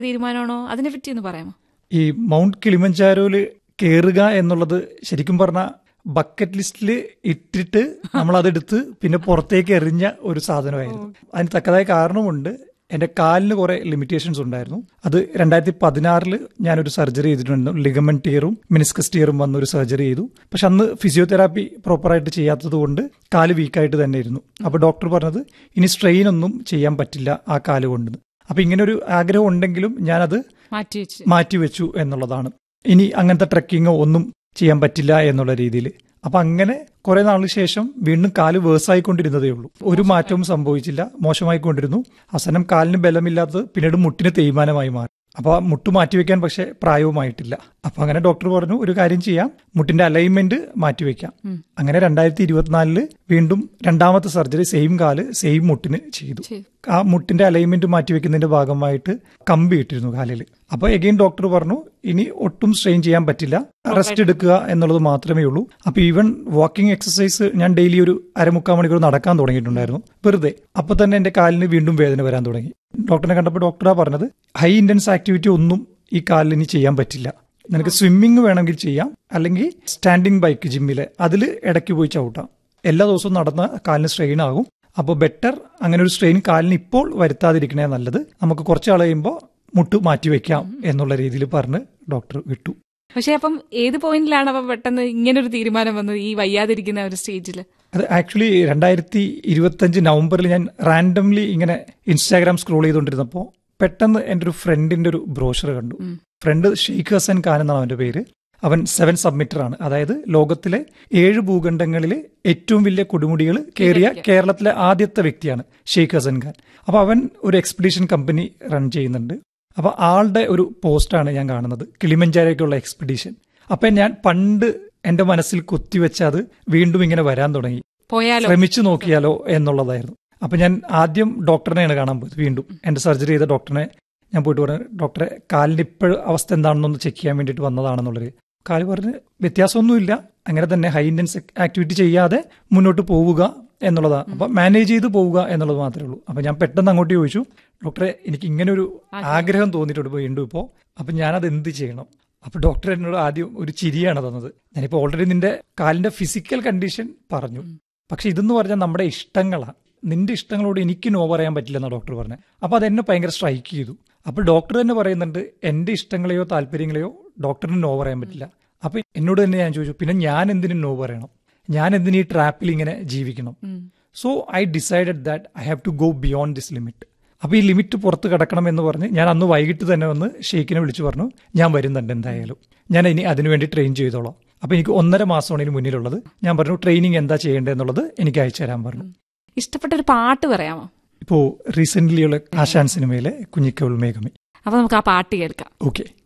തീരുമാനമാണോ അതിനെ പറ്റി ഒന്ന് പറയാമോ ഈ മൗണ്ട് കിളിമഞ്ചാരോയില് കയറുക എന്നുള്ളത് ശരിക്കും പറഞ്ഞ ബക്കറ്റ് ലിസ്റ്റിൽ ഇട്ടിട്ട് നമ്മൾ അതെടുത്ത് പിന്നെ പുറത്തേക്ക് എറിഞ്ഞ ഒരു സാധനമായിരുന്നു അതിന് തക്കതായ കാരണമുണ്ട് എന്റെ കാലിന് കുറെ ലിമിറ്റേഷൻസ് ഉണ്ടായിരുന്നു അത് രണ്ടായിരത്തി പതിനാറില് ഞാനൊരു സർജറി ചെയ്തിട്ടുണ്ട് ലിഗമെന്റ് ടിയറും മിനിസ്കസ് ടിയറും വന്ന ഒരു സർജറി ചെയ്തു പക്ഷെ അന്ന് ഫിസിയോതെറാപ്പി പ്രോപ്പറായിട്ട് ചെയ്യാത്തത് കൊണ്ട് കാല് വീക്കായിട്ട് തന്നെ ഇരുന്നു അപ്പൊ ഡോക്ടർ പറഞ്ഞത് ഇനി സ്ട്രെയിൻ ഒന്നും ചെയ്യാൻ പറ്റില്ല ആ കാല് കൊണ്ട് അപ്പൊ ഇങ്ങനെ ഒരു ആഗ്രഹം ഉണ്ടെങ്കിലും ഞാനത് മാറ്റി വെച്ച് മാറ്റിവെച്ചു എന്നുള്ളതാണ് ഇനി അങ്ങനത്തെ ട്രക്കിങ്ങോ ഒന്നും ചെയ്യാൻ പറ്റില്ല എന്നുള്ള രീതിയിൽ അപ്പൊ അങ്ങനെ കുറെ നാളിന് ശേഷം വീണ്ടും കാല് വേഴ്സായിക്കൊണ്ടിരുന്നതേ ഉള്ളൂ ഒരു മാറ്റവും സംഭവിച്ചില്ല മോശമായിക്കൊണ്ടിരുന്നു അവസാനം കാലിന് ബലമില്ലാത്തത് പിന്നീട് മുട്ടിന് തേയ്മാനമായി മാറി അപ്പൊ ആ മുട്ട് മാറ്റിവെക്കാൻ പക്ഷെ പ്രായവുമായിട്ടില്ല അപ്പൊ അങ്ങനെ ഡോക്ടർ പറഞ്ഞു ഒരു കാര്യം ചെയ്യാം മുട്ടിന്റെ അലൈൻമെന്റ് മാറ്റിവെക്കാം അങ്ങനെ രണ്ടായിരത്തി ഇരുപത്തിനാലില് വീണ്ടും രണ്ടാമത്തെ സർജറി സെയിം കാല് സെയിം മുട്ടിന് ചെയ്തു ചെയ്തു. ആ മുട്ടിന്റെ അലൈൻമെന്റ് മാറ്റിവെക്കുന്നതിന്റെ ഭാഗമായിട്ട് കമ്പി ഇട്ടിരുന്നു കാലിൽ അപ്പൊ എഗെയിൻ ഡോക്ടർ പറഞ്ഞു ഇനി ഒട്ടും സ്ട്രെയിൻ ചെയ്യാൻ പറ്റില്ല റെസ്റ്റ് എടുക്കുക എന്നുള്ളത് മാത്രമേ ഉള്ളൂ അപ്പൊ ഈവൻ വാക്കിംഗ് എക്സസൈസ് ഞാൻ ഡെയിലി ഒരു അരമുക്കാൽ മണിക്കൂർ നടക്കാൻ തുടങ്ങിയിട്ടുണ്ടായിരുന്നു വെറുതെ അപ്പൊ തന്നെ എന്റെ കാലിന് വീണ്ടും വേദന വരാൻ തുടങ്ങി ഡോക്ടറിനെ കണ്ടപ്പോൾ ഡോക്ടറാ പറഞ്ഞത് ഹൈ ഇന്റൻസ് ആക്ടിവിറ്റി ഒന്നും ഈ കാലിൽ ഇനി ചെയ്യാൻ പറ്റില്ല നിനക്ക് സ്വിമ്മിങ് വേണമെങ്കിൽ ചെയ്യാം അല്ലെങ്കിൽ സ്റ്റാൻഡിംഗ് ബൈക്ക് ജിമ്മില് അതിൽ ഇടയ്ക്ക് പോയി ചവിട്ടാം എല്ലാ ദിവസവും നടന്ന കാലിന് സ്ട്രെയിൻ ആകും അപ്പോൾ ബെറ്റർ അങ്ങനെ ഒരു സ്ട്രെയിൻ കാലിന് ഇപ്പോൾ വരുത്താതിരിക്കണേ നല്ലത് നമുക്ക് കുറച്ച് ആൾ കഴിയുമ്പോൾ മുട്ട് മാറ്റിവെക്കാം എന്നുള്ള രീതിയിൽ പറഞ്ഞ് ഡോക്ടർ വിട്ടു പക്ഷെ അപ്പം ഏത് പോയിന്റിലാണ് അപ്പൊ പെട്ടെന്ന് ഇങ്ങനെ ഒരു തീരുമാനം വന്നത് ഈ വയ്യാതിരിക്കുന്ന ഒരു സ്റ്റേജിൽ അത് ആക്ച്വലി രണ്ടായിരത്തി ഇരുപത്തഞ്ച് നവംബറിൽ ഞാൻ റാൻഡംലി ഇങ്ങനെ ഇൻസ്റ്റാഗ്രാം സ്ക്രോൾ ചെയ്തുകൊണ്ടിരുന്നപ്പോൾ പെട്ടെന്ന് എൻ്റെ ഒരു ഫ്രണ്ടിന്റെ ഒരു ബ്രോഷർ കണ്ടു ഫ്രണ്ട് ഷെയ്ഖ് ഹസൻ ഖാൻ എന്നാണ് അവന്റെ പേര് അവൻ സെവൻ സബ്മിറ്റർ ആണ് അതായത് ലോകത്തിലെ ഏഴ് ഭൂഖണ്ഡങ്ങളിലെ ഏറ്റവും വലിയ കൊടുമുടികൾ കയറിയ കേരളത്തിലെ ആദ്യത്തെ വ്യക്തിയാണ് ഷെയ്ഖ് ഹസൻ ഖാൻ അപ്പൊ അവൻ ഒരു എക്സ്പെഡീഷൻ കമ്പനി റൺ ചെയ്യുന്നുണ്ട് അപ്പൊ ആളുടെ ഒരു പോസ്റ്റാണ് ഞാൻ കാണുന്നത് കിളിമഞ്ചാരേക്കുള്ള എക്സ്പെഡീഷൻ അപ്പൊ ഞാൻ പണ്ട് എന്റെ മനസ്സിൽ കുത്തിവെച്ച അത് വീണ്ടും ഇങ്ങനെ വരാൻ തുടങ്ങി പോയാലോ ശ്രമിച്ചു നോക്കിയാലോ എന്നുള്ളതായിരുന്നു അപ്പൊ ഞാൻ ആദ്യം ഡോക്ടറിനെയാണ് കാണാൻ പോയത് വീണ്ടും എന്റെ സർജറി ചെയ്ത ഡോക്ടറിനെ ഞാൻ പോയിട്ട് പറഞ്ഞു ഡോക്ടറെ കാലിന്റെ ഇപ്പോഴും അവസ്ഥ എന്താണെന്നൊന്ന് ചെക്ക് ചെയ്യാൻ വേണ്ടിയിട്ട് വന്നതാണെന്നുള്ളത് കാല് പറഞ്ഞ് വ്യത്യാസമൊന്നുമില്ല അങ്ങനെ തന്നെ ഹൈ ഇന്റൻസ് ആക്ടിവിറ്റി ചെയ്യാതെ മുന്നോട്ട് പോവുക എന്നുള്ളതാണ് അപ്പൊ മാനേജ് ചെയ്ത് പോവുക എന്നുള്ളത് മാത്രമേ ഉള്ളൂ അപ്പൊ ഞാൻ പെട്ടെന്ന് അങ്ങോട്ട് ചോദിച്ചു ഡോക്ടറെ എനിക്ക് ഇങ്ങനെ ഒരു ആഗ്രഹം തോന്നിയിട്ടുണ്ട് വീണ്ടും ഇപ്പോ അപ്പൊ ഞാനത് എന്ത് ചെയ്യണം അപ്പൊ ഡോക്ടർ എന്നോട് ആദ്യം ഒരു ചിരിയാണ് തന്നത് ഞാനിപ്പോ ഓൾറെഡി നിന്റെ കാലിന്റെ ഫിസിക്കൽ കണ്ടീഷൻ പറഞ്ഞു പക്ഷെ ഇതെന്ന് പറഞ്ഞാൽ നമ്മുടെ ഇഷ്ടങ്ങളാണ് നിന്റെ ഇഷ്ടങ്ങളോട് എനിക്ക് നോ പറയാൻ പറ്റില്ലെന്നാ ഡോക്ടർ പറഞ്ഞത് അപ്പൊ അതെന്നെ ഭയങ്കര സ്ട്രൈക്ക് ചെയ്തു അപ്പൊ ഡോക്ടർ തന്നെ പറയുന്നുണ്ട് എന്റെ ഇഷ്ടങ്ങളെയോ താല്പര്യങ്ങളെയോ ഡോക്ടറിന് നോ പറയാൻ പറ്റില്ല അപ്പൊ എന്നോട് തന്നെ ഞാൻ ചോദിച്ചു പിന്നെ ഞാൻ എന്തിനു നോ പറയണം ഞാൻ എന്തിനു ഈ ട്രാപ്പിൽ ഇങ്ങനെ ജീവിക്കണം so I decided that I have to go beyond this limit അപ്പൊ ഈ ലിമിറ്റ് പുറത്ത് കടക്കണം എന്ന് പറഞ്ഞ് ഞാൻ അന്ന് വൈകിട്ട് തന്നെ വന്ന് ഷെയ്ഖിനെ വിളിച്ചു പറഞ്ഞു ഞാൻ വരുന്നുണ്ട് എന്തായാലും ഞാൻ ഇനി അതിനുവേണ്ടി ട്രെയിൻ ചെയ്തോളാം അപ്പൊ എനിക്ക് ഒന്നര മാസമാണ് ഇതിന് മുന്നിലുള്ളത് ഞാൻ പറഞ്ഞു ട്രെയിനിങ് എന്താ ചെയ്യേണ്ടതെന്നുള്ളത് എനിക്ക് അയച്ചു തരാൻ പറഞ്ഞു ഇഷ്ടപ്പെട്ട ഒരു പാട്ട് പറയാമോ ഇപ്പോ റീസെന്റ്ലി ഉള്ള ആശാൻ സിനിമയിലെ കുഞ്ഞിക്കവൾ മേഘമി അപ്പൊ നമുക്ക് ആ പാട്ട് കേൾക്കാം ഓക്കെ